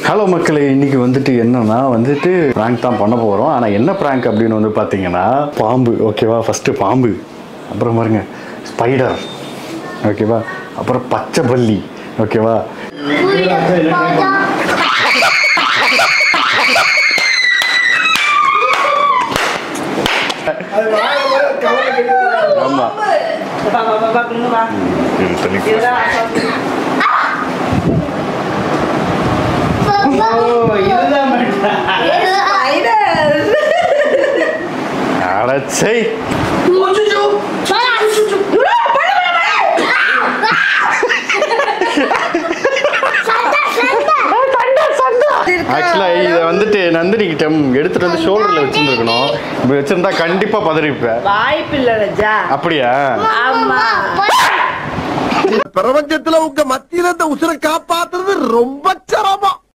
Hello மக்களே இன்னைக்கு வந்துட்டு என்னன்னா வந்துட்டு ப்ராங்க் தான் பண்ண போகிறோம் ஆனால் என்ன ப்ராங்க் அப்படின்னு வந்து பார்த்தீங்கன்னா பாம்பு ஓகேவா ஃபஸ்ட்டு பாம்பு அப்புறம் பாருங்க ஸ்பைடர் ஓகேவா அப்புறம் பச்சை பல்லி ஓகேவா ஆமாம் Ba, ba, ba, ba, dulu, ba. இது தள்ளி Gila, apa? Oh, இதுதான் Spider. அடச்சை Oh, cucu. Cucu. ஆக்சுவலாக இதை வந்துட்டு நந்தினி கிட்ட எடுத்துட்டு வந்து ஷோல்டரில் வச்சுருந்துருக்கணும் இப்படி வச்சிருந்தா கண்டிப்பாக பதறிப்பேன் வாய்ப்பில்லை ராஜா அப்படியா ஆமா பிரபஞ்சத்துல உங்க மத்தியில இந்த உசுரை காப்பாத்துறது ரொம்ப சிரமம்